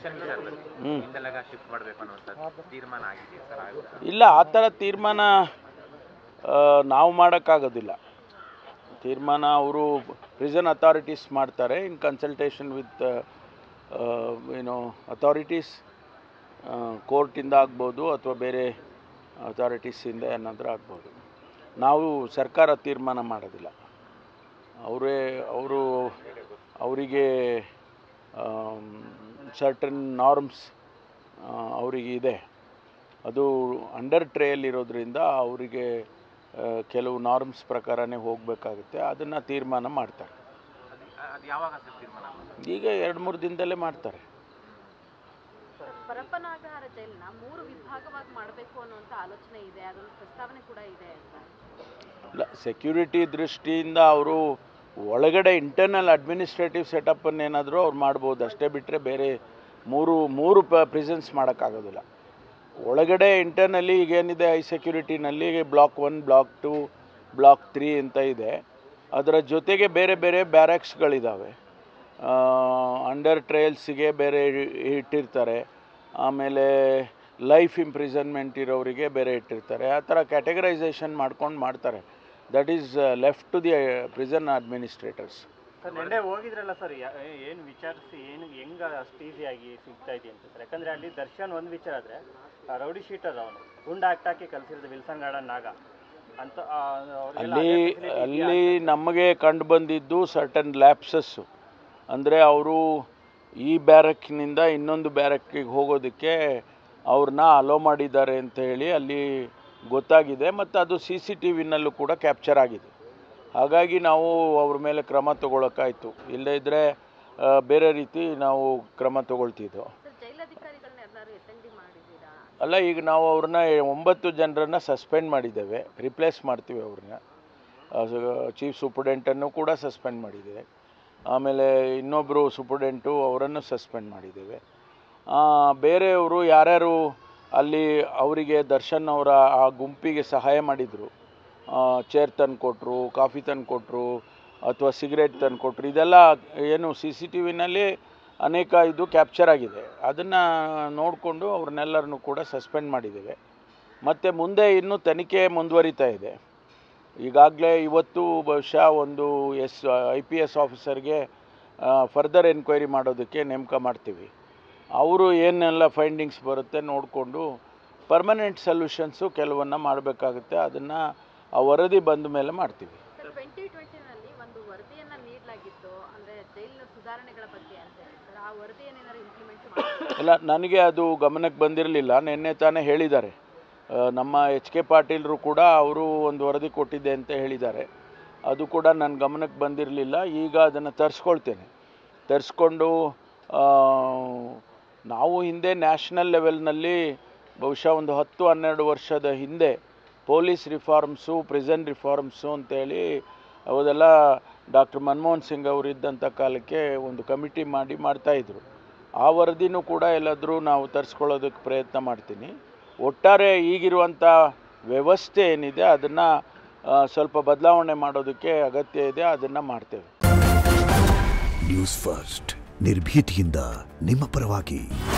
Session ವಿಚಾರದಲ್ಲಿ ಹ್ಮ್. ಹಿಂದೆಲ್ಲ shift ಮಾಡಬೇಕು ಅನ್ನುವಂಥದ್ದು ತೀರ್ಮಾನ ಆಗಿದೆ ಸರ್ ಆಗುತ್ತಾ ಇಲ್ಲ ಆ ಥರ ತೀರ್ಮಾನ ಆ, ನಾವು ಮಾಡೋಕ್ಕಾಗೋದಿಲ್ಲ ತೀರ್ಮಾನ ಅವರು ಪ್ರಿಸನ್ ಅಥಾರಿಟೀಸ್ ಮಾಡ್ತಾರೆ ಇನ್ ಕನ್ಸಲ್ಟೇಷನ್ ವಿತ್ ಏನೋ ಅಥಾರಿಟೀಸ್ ಕೋರ್ಟಿಂದ ಆಗ್ಬೋದು ಅಥವಾ ಬೇರೆ ಅಥಾರಿಟೀಸಿಂದ ಏನಾದರೂ ಆಗ್ಬೋದು ನಾವು ಸರ್ಕಾರ ತೀರ್ಮಾನ ಮಾಡೋದಿಲ್ಲ ಅವರೇ ಅವರು ಅವರಿಗೆ ಸರ್ಟನ್ ನಾರ್ಮ್ಸ್ ಅವರಿಗೆ ಇದೆ ಅದು ಅಂಡರ್ ಟ್ರೇಯಲ್ಲಿ ಇರೋದ್ರಿಂದ ಅವರಿಗೆ ಆ, ಕೆಲವು ನಾರ್ಮ್ಸ್ ಪ್ರಕಾರನೇ ಹೋಗಬೇಕಾಗುತ್ತೆ ಅದನ್ನು ತೀರ್ಮಾನ ಮಾಡ್ತಾರೆ ಅದು ಅದು ಯಾವಾಗ ಸರ್ ತೀರ್ಮಾನ ಆಗೋದು? ಈಗ ಎರಡು ಮೂರು ದಿನದಲ್ಲೇ ಮಾಡ್ತಾರೆ ಪರಪ್ಪನಾಗರ ಜೈಲನ್ನ ಮೂರು ವಿಭಾಗವಾಗಿ ಮಾಡಬೇಕು ಅನ್ನುವಂಥ ಆಲೋಚನೆ ಇದೆ ಅದೊಂದು ಪ್ರಸ್ತಾವನೆ ಕೂಡ ಇದೆ ಅಂತ ಇಲ್ಲ ಸೆಕ್ಯೂರಿಟಿ ದೃಷ್ಟಿಯಿಂದ ಅವರು ಒಳಗಡೆ ಇಂಟರ್ನಲ್ ಅಡ್ಮಿನಿಸ್ಟ್ರೇಟಿವ್ ಸೆಟಪ್ಪನ್ನೇನಾದರೂ ಅವ್ರು ಮಾಡ್ಬೋದು ಅಷ್ಟೇ ಬಿಟ್ಟರೆ ಬೇರೆ ಮೂರು ಮೂರು ಪ ಪ್ರಿಸನ್ಸ್ ಮಾಡೋಕ್ಕಾಗೋದಿಲ್ಲ ಒಳಗಡೆ ಇಂಟರ್ನಲ್ಲಿ ಈಗೇನಿದೆ ಐ ಸೆಕ್ಯೂರಿಟಿನಲ್ಲಿ block one block two block three ಅಂತ ಇದೆ ಅದರ ಜೊತೆಗೆ ಬೇರೆ ಬೇರೆ ಬ್ಯಾರಕ್ಸ್ಗಳಿದ್ದಾವೆ ಅಂಡರ್ ಟ್ರಯಲ್ಸಿಗೆ ಬೇರೆ ಇಟ್ಟಿರ್ತಾರೆ ಆಮೇಲೆ ಲೈಫ್ ಇಂಪ್ರಿಸನ್ಮೆಂಟ್ ಇರೋರಿಗೆ ಬೇರೆ ಇಟ್ಟಿರ್ತಾರೆ ಆ ಥರ ಕ್ಯಾಟಗರೈಸೇಷನ್ ಮಾಡ್ಕೊಂಡು ಮಾಡ್ತಾರೆ that is left to the prison administrators sir ನೆನ್ನೆ ಹೋಗಿದ್ರಲ್ಲ ಸರ್ ಏನು ವಿಚಾರಿಸಿ ಏನು ಹೆಂಗ ಅಷ್ಟು ಈಸಿಯಾಗಿ ಸಿಗ್ತಾ ಇದೆ ಅಂತ ಸರ್ ಯಾಕಂದ್ರೆ ಅಲ್ಲಿ ದರ್ಶನ್ ಒಂದು ವಿಚಾರ ಆದ್ರೆ ಆ ರೌಡಿ ಶೀಟರ್ ಅವನು ಗುಂಡು ಹಾಕಿ ಕಲ್ಸಿರೋದು ವಿಲ್ಸನ್ ಗಾರ್ಡನ್ ನಾಗ ಅಂತ ಆ, ಅವ್ರಿಗೆಲ್ಲ ಅಲ್ಲಿ ಅದೇ facility ಇದೆಯಾ ಅಲ್ಲಿ ಅಂತ? ನಮಗೆ ಕಂಡು ಬಂದಿದ್ದು ಸರ್ಟನ್ ಲ್ಯಾಪ್ಸಸ್ಸು ಅಂದರೆ ಅವರು ಈ ಬ್ಯಾರಕ್ನಿಂದ ಇನ್ನೊಂದು ಬ್ಯಾರಕ್ಕಿಗೆ ಹೋಗೋದಕ್ಕೆ ಅವ್ರನ್ನ ಅಲೋ ಮಾಡಿದ್ದಾರೆ ಅಂತ ಹೇಳಿ ಅಲ್ಲಿ ಗೊತ್ತಾಗಿದೆ ಮತ್ತು ಅದು ಸಿ ಸಿ ಟಿ ವಿನಲ್ಲೂ ಕೂಡ ಕ್ಯಾಪ್ಚರ್ ಆಗಿದೆ ಹಾಗಾಗಿ ನಾವು ಅವ್ರ ಮೇಲೆ ಕ್ರಮ ತಗೊಳಕ್ಕಾಯ್ತು ಇಲ್ಲದೇ ಇದ್ದರೆ ಬೇರೆ ರೀತಿ ನಾವು ಕ್ರಮ ತಗೊಳ್ತಿದ್ದೆವು ಸರ್ ಜೈಲಧಿಕಾರಿಗಳನ್ನ ಯಾರು ಎಸ್ ಎನ್ ಡಿ ಮಾಡಿದ್ದೀರಾ ಅಲ್ಲ ಈಗ ನಾವು ಅವ್ರನ್ನ ಒಂಬತ್ತು ಜನರನ್ನು ಸಸ್ಪೆಂಡ್ ಮಾಡಿದ್ದೇವೆ ರಿಪ್ಲೇಸ್ ಮಾಡ್ತೀವಿ ಅವ್ರನ್ನ ಚೀಫ್ ಸೂಪರ್ಡೆಂಟನ್ನು ಕೂಡ ಸಸ್ಪೆಂಡ್ ಮಾಡಿದ್ದೇವೆ ಆಮೇಲೆ ಇನ್ನೊಬ್ಬರು ಸೂಪರ್ಡೆಂಟು ಅವರನ್ನು ಸಸ್ಪೆಂಡ್ ಮಾಡಿದ್ದೇವೆ ಆ, ಬೇರೆಯವರು ಯಾರ್ಯಾರು ಅಲ್ಲಿ ಅವರಿಗೆ ದರ್ಶನ್ ಅವರ ಆ ಗುಂಪಿಗೆ ಸಹಾಯ ಮಾಡಿದರು ಚೇರ್ ತಂದು ಕೊಟ್ಟರು ಕಾಫಿ ತಂದು ಕೊಟ್ಟರು ಅಥವಾ ಸಿಗರೇಟ್ ತಂದು ಕೊಟ್ಟರು ಇದೆಲ್ಲ ಏನು ಸಿ ಸಿ ಟಿ ವಿನಲ್ಲಿ ಅನೇಕ ಇದು ಕ್ಯಾಪ್ಚರ್ ಆಗಿದೆ ಅದನ್ನು ನೋಡಿಕೊಂಡು ಅವ್ರನ್ನೆಲ್ಲರನ್ನು ಕೂಡ ಸಸ್ಪೆಂಡ್ ಮಾಡಿದ್ದೇವೆ ಮತ್ತು ಮುಂದೆ ಇನ್ನೂ ತನಿಖೆ ಮುಂದುವರಿತಾ ಇದೆ ಈಗಾಗಲೇ ಇವತ್ತು ಬಹುಶಃ ಒಂದು ಎಸ್ ಐ ಪಿ ಎಸ್ ಆಫೀಸರ್ಗೆ ಫರ್ದರ್ ಎನ್ಕ್ವೈರಿ ಮಾಡೋದಕ್ಕೆ ನೇಮಕ ಮಾಡ್ತೀವಿ ಅವರು ಏನೆಲ್ಲ ಫೈಂಡಿಂಗ್ಸ್ ಬರುತ್ತೆ ನೋಡಿಕೊಂಡು ಪರ್ಮನೆಂಟ್ ಸೊಲ್ಯೂಷನ್ಸು ಕೆಲವನ್ನ ಮಾಡಬೇಕಾಗುತ್ತೆ ಅದನ್ನು ಆ ವರದಿ ಬಂದ ಮೇಲೆ ಮಾಡ್ತೀವಿ ಸರ್ ಟ್ವೆಂಟಿ ಟ್ವೆಂಟಿನಲ್ಲಿ ಒಂದು ವರದಿಯನ್ನ ನೀಡಲಾಗಿತ್ತು ಅಂದ್ರೆ ಜೈಲಿನ ಸುಧಾರಣೆಗಳ ಬಗ್ಗೆ ಅಂತ ಹೇಳಿ ಸರ್ ಆ ವರದಿಯನ್ನು ಏನಾದ್ರು ಇಂಪ್ಲಿಮೆಂಟ್ ಮಾಡಿ ಇಲ್ಲ ನನಗೆ ಅದು ಗಮನಕ್ಕೆ ಬಂದಿರಲಿಲ್ಲ ನಿನ್ನೆ ತಾನೇ ಹೇಳಿದ್ದಾರೆ ಆ, ನಮ್ಮ ಎಚ್ ಕೆ ಪಾಟೀಲರು ಕೂಡ ಅವರು ಒಂದು ವರದಿ ಕೊಟ್ಟಿದ್ದೆ ಅಂತ ಹೇಳಿದ್ದಾರೆ ಅದು ಕೂಡ ನನ್ನ ಗಮನಕ್ಕೆ ಬಂದಿರಲಿಲ್ಲ ಈಗ ಅದನ್ನು ತರಿಸ್ಕೊಳ್ತೇನೆ ತರಿಸ್ಕೊಂಡು ಆ, ನಾವು ಹಿಂದೆ ನ್ಯಾಷನಲ್ ಲೆವೆಲ್ನಲ್ಲಿ ಬಹುಶಃ ಒಂದು ಹತ್ತು ಹನ್ನೆರಡು ವರ್ಷದ ಹಿಂದೆ ಪೊಲೀಸ್ ರಿಫಾರ್ಮ್ಸು ಪ್ರಿಸನ್ ರಿಫಾರ್ಮ್ಸು ಅಂತೇಳಿ ಅವೆಲ್ಲ ಡಾಕ್ಟರ್ ಮನಮೋಹನ್ ಸಿಂಗ್ ಅವರು ಇದ್ದಂಥ ಕಾಲಕ್ಕೆ ಒಂದು ಕಮಿಟಿ ಮಾಡಿ ಮಾಡ್ತಾಯಿದ್ರು ಆ ವರದಿನೂ ಕೂಡ ಎಲ್ಲಾದರೂ ನಾವು ತರಿಸ್ಕೊಳ್ಳೋದಕ್ಕೆ ಪ್ರಯತ್ನ ಮಾಡ್ತೀನಿ ಒಟ್ಟಾರೆ ಈಗಿರುವಂಥ ವ್ಯವಸ್ಥೆ ಏನಿದೆ ಅದನ್ನು ಸ್ವಲ್ಪ ಬದಲಾವಣೆ ಮಾಡೋದಕ್ಕೆ ಅಗತ್ಯ ಇದೆ ಅದನ್ನು ಮಾಡ್ತೇವೆ ನ್ಯೂಸ್ ಫಸ್ಟ್ ನಿರ್ಭೀತಿಯಿಂದ ನಿಮ್ಮ ಪರವಾಗಿ